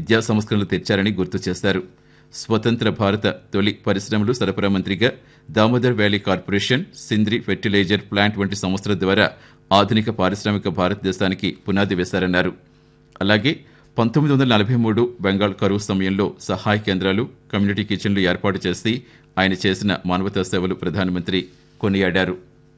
విద్యా సంస్కరణలు తెచ్చారని గుర్తు చేశారు స్వతంత్ర భారత తొలి పరిశ్రమలు సరఫరా మంత్రిగా Damodar valley corporation Sindri fertiliser plant వంటి సంస్థల ద్వారా ఆధునిక పారిశ్రామిక భారతదేశానికి పునాది వేశారన్నారు అలాగే పంతొమ్మిది వందల నలభై మూడు బెంగాల్ కరువు సమయంలో సహాయ కేంద్రాలు కమ్యూనిటీ కిచెన్లు ఏర్పాటు చేసి ఆయన చేసిన మానవతా సేవలు ప్రధానమంత్రి కొనియాడారు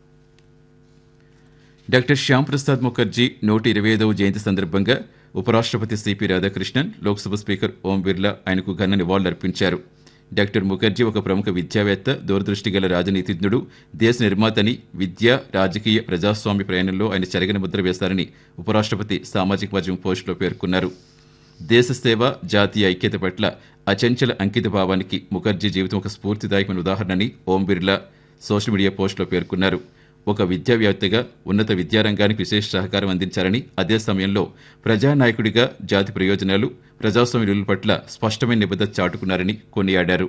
డాక్టర్ శ్యామ్ ప్రసాద్ ముఖర్జీ నూట ఇరవై ఐదవ జయంతి సందర్భంగా ఉపరాష్ట్రపతి సిపి రాధాకృష్ణన్ లోక్సభ స్పీకర్ ఓం బిర్లా ఆయనకు ఘన నివాళులర్పించారు డాక్టర్ ముఖర్జీ ఒక ప్రముఖ విద్యావేత్త దూరదృష్టి గల రాజనీతిజ్ఞుడు దేశ నిర్మాతని విద్య రాజకీయ ప్రజాస్వామ్య ప్రయాణంలో ఆయన చెరగని ముద్ర వేశారని ఉపరాష్ట్రపతి సామాజిక మాధ్యమం పోస్టులో పేర్కొన్నారు దేశ సేవ జాతీయ ఐక్యత పట్ల అచంచల అంకిత భావానికి ముఖర్జీ జీవితం ఒక స్ఫూర్తిదాయకమైన ఉదాహరణని ఓం బిర్లా సోషల్ మీడియా పోస్టులో పేర్కొన్నారు ఒక విద్యావేత్తగా ఉన్నత విద్యారంగానికి విశేష సహకారం అందించారని అదే సమయంలో ప్రజానాయకుడిగా జాతి ప్రయోజనాలు ప్రజాస్వామ్య విలువల పట్ల స్పష్టమైన నిబద్ధత చాటుకున్నారని కొనియాడారు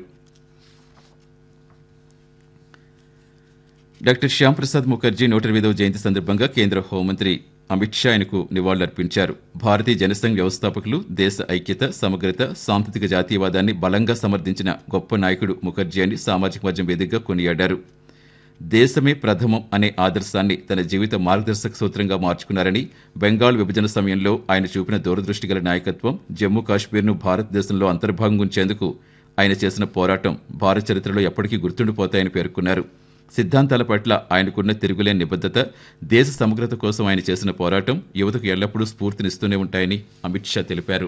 డాక్టర్ శ్యామ్ ప్రసాద్ ముఖర్జీ నూట ఎనిమిదవ జయంతి సందర్భంగా కేంద్ర హోంమంత్రి అమిత్ షా ఆయనకు నివాళులర్పించారు భారతీయ జనసంఘ్ వ్యవస్థాపకులు దేశ ఐక్యత సమగ్రత సాంస్కృతిక జాతీయవాదాన్ని బలంగా సమర్థించిన గొప్ప నాయకుడు ముఖర్జీ అని సామాజిక మాధ్యమం వేదికగా కొనియాడారు దేశమే ప్రథమం అనే ఆదర్శాన్ని తన జీవిత మార్గదర్శక సూత్రంగా మార్చుకున్నారని బెంగాల్ విభజన సమయంలో ఆయన చూపిన దూరదృష్టి గల నాయకత్వం జమ్మూ కాశ్మీర్ను భారతదేశంలో అంతర్భాగం ఉంచేందుకు ఆయన చేసిన పోరాటం భారత చరిత్రలో ఎప్పటికీ గుర్తుండిపోతాయని పేర్కొన్నారు సిద్ధాంతాల పట్ల ఆయనకున్న తిరుగులేని నిబద్ధత దేశ సమగ్రత కోసం ఆయన చేసిన పోరాటం యువతకు ఎల్లప్పుడూ స్ఫూర్తినిస్తూనే ఉంటాయని అమిత్ షా తెలిపారు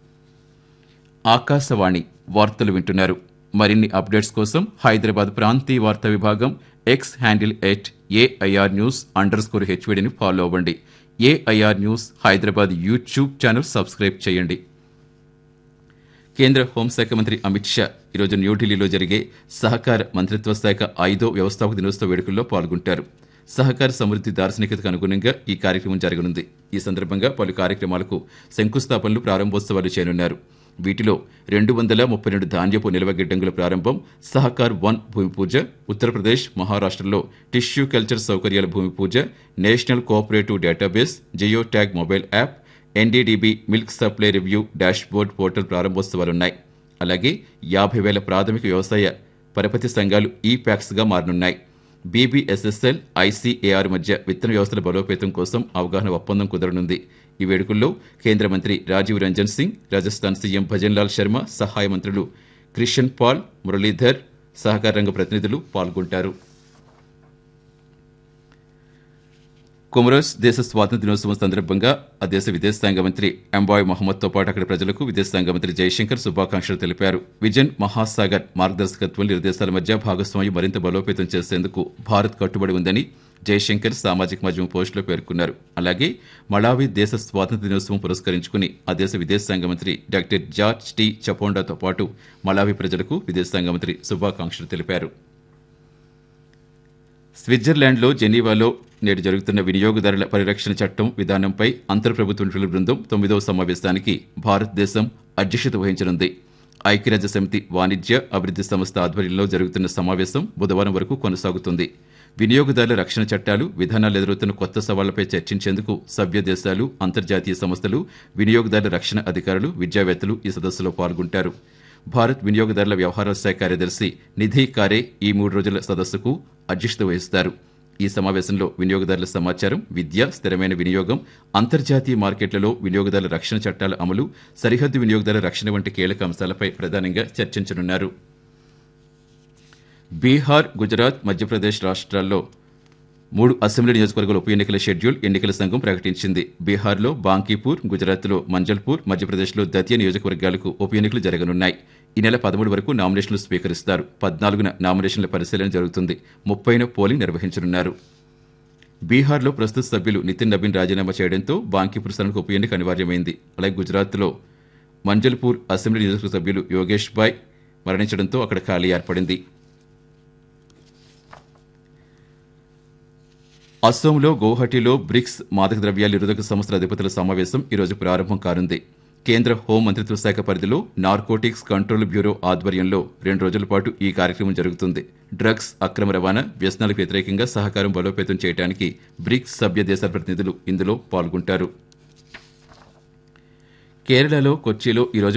ఆకాశవాణి వార్తలు వింటున్నారు మరిన్ని అప్డేట్స్ కోసం హైదరాబాద్ ప్రాంతీయ వార్తా విభాగం X handle at AIR news underscore హెచ్వీడిని ఫాలో అవ్వండి AIR news Hyderabad YouTube channel subscribe చేయండి కేంద్ర హోంశాఖ మంత్రి అమిత్ షా ఈరోజు న్యూఢిల్లీలో జరిగే సహకార మంత్రిత్వ శాఖ ఐదో వ్యవస్థాపక దినోత్సవ వేడుకల్లో పాల్గొంటారు సహకార సమృద్ధి దార్శనికతకు అనుగుణంగా ఈ కార్యక్రమం జరగనుంది ఈ సందర్భంగా పలు కార్యక్రమాలకు శంకుస్థాపనలు ప్రారంభోత్సవాలు చేయనున్నారు వీటిలో రెండు వందల ముప్పై రెండు ధాన్యపు నిల్వ గిడ్డంగుల ప్రారంభం సహకార్ వన్ భూమి పూజ ఉత్తరప్రదేశ్ మహారాష్ట్రలో టిష్యూ కల్చర్ సౌకర్యాల భూమి పూజ national cooperative database geo tag mobile app NDDB milk supply review dashboard portal ప్రారంభోత్సవాలున్నాయి అలాగే యాభై వేల ప్రాథమిక వ్యవసాయ పరపతి సంఘాలు ఈ ప్యాక్స్గా మారనున్నాయి బీబీఎస్ఎస్ఎల్ ఐసీఏఆర్ మధ్య విత్తన వ్యవస్థల బలోపేతం కోసం అవగాహన ఒప్పందం కుదరనుంది ఈ వేడుకల్లో కేంద్ర మంత్రి రాజీవ్ రంజన్ సింగ్ రాజస్థాన్ సీఎం భజన్లాల్ శర్మ సహాయ మంత్రులు క్రిషన్ పాల్ మురళీధర్ సహకార రంగ ప్రతినిధులు పాల్గొంటారు కొమరోస్ దేశ స్వాతంత్ర దినోత్సవం సందర్భంగా ఆ దేశ విదేశాంగ మంత్రి ఎంబాయ్ మహమ్మద్తో పాటు అక్కడి ప్రజలకు విదేశాంగ మంత్రి జయశంకర్ శుభాకాంక్షలు తెలిపారు విజన్ మహాసాగర్ మార్గదర్శకత్వంలో ఇరు దేశాల మధ్య భాగస్వామ్యం మరింత బలోపేతం చేసేందుకు భారత్ కట్టుబడి ఉందని జయశంకర్ సామాజిక మాధ్యమం పోస్టులో పేర్కొన్నారు అలాగే మళావి దేశ స్వాతంత్ర దినోత్సవం పురస్కరించుకుని ఆ దేశ విదేశాంగ మంత్రి డాక్టర్ జార్జ్ టి చపోండాతో పాటు మళావి ప్రజలకు విదేశాంగ మంత్రి శుభాకాంక్షలు తెలిపారు స్విట్జర్లాండ్లో జెనీవాలో నేడు జరుగుతున్న వినియోగదారుల పరిరక్షణ చట్టం విధానంపై అంతర్ప్రభుత్వ నిపుణుల బృందం తొమ్మిదవ సమావేశానికి భారతదేశం అధ్యక్షత వహించనుంది ఐక్యరాజ్య సమితి వాణిజ్య అభివృద్ధి సంస్థ ఆధ్వర్యంలో జరుగుతున్న సమావేశం బుధవారం వరకు కొనసాగుతుంది వినియోగదారుల రక్షణ చట్టాలు విధానాలు ఎదురవుతున్న కొత్త సవాళ్లపై చర్చించేందుకు సభ్య దేశాలు అంతర్జాతీయ సంస్థలు వినియోగదారుల రక్షణ అధికారులు విద్యావేత్తలు ఈ సదస్సులో పాల్గొంటారు భారత్ వినియోగదారుల వ్యవహారాల శాఖ కార్యదర్శి నిధి కారే ఈ మూడు రోజుల సదస్సుకు అధ్యక్షత వహిస్తారు ఈ సమావేశంలో వినియోగదారుల సమాచారం విద్య స్థిరమైన వినియోగం అంతర్జాతీయ మార్కెట్లలో వినియోగదారుల రక్షణ చట్టాల అమలు సరిహద్దు వినియోగదారుల రక్షణ వంటి కీలక అంశాలపై ప్రధానంగా చర్చించనున్నారు బీహార్ గుజరాత్ మధ్యప్రదేశ్ రాష్ట్రాల్లో మూడు అసెంబ్లీ నియోజకవర్గాల ఉప ఎన్నికల షెడ్యూల్ ఎన్నికల సంఘం ప్రకటించింది బీహార్లో బాంకీపూర్ గుజరాత్లో మంజల్పూర్ మధ్యప్రదేశ్లో దతియా నియోజకవర్గాలకు ఉప ఎన్నికలు జరగనున్నాయి ఈ నెల పదమూడు వరకు నామినేషన్లు స్వీకరిస్తారు పద్నాలుగున నామినేషన్ల పరిశీలన జరుగుతుంది ముప్పైన పోలింగ్ నిర్వహించనున్నారు బీహార్లో ప్రస్తుత సభ్యులు నితిన్ నబీన్ రాజీనామా చేయడంతో బాంకీపూర్ స్థానానికి ఉప ఎన్నిక అనివార్యమైంది అలాగే గుజరాత్లో మంజల్పూర్ అసెంబ్లీ నియోజకవర్గ సభ్యులు యోగేష్ బాయ్ మరణించడంతో అక్కడ ఖాళీ ఏర్పడింది అస్సోంలో గౌహటిలో బ్రిక్స్ మాదక ద్రవ్యాల నిరోధక సంస్థల అధిపతుల సమావేశం ఈరోజు ప్రారంభం కానుంది కేంద్ర హోం మంత్రిత్వ శాఖ పరిధిలో నార్కోటిక్స్ కంట్రోల్ బ్యూరో ఆధ్వర్యంలో రెండు రోజుల పాటు ఈ కార్యక్రమం జరుగుతుంది డ్రగ్స్ అక్రమ రవాణా వ్యసనాలకు వ్యతిరేకంగా సహకారం బలోపేతం చేయడానికి బ్రిక్స్ సభ్య దేశాల ప్రతినిధులు ఇందులో పాల్గొంటారు కేరళలో కొచ్చిలో ఈరోజు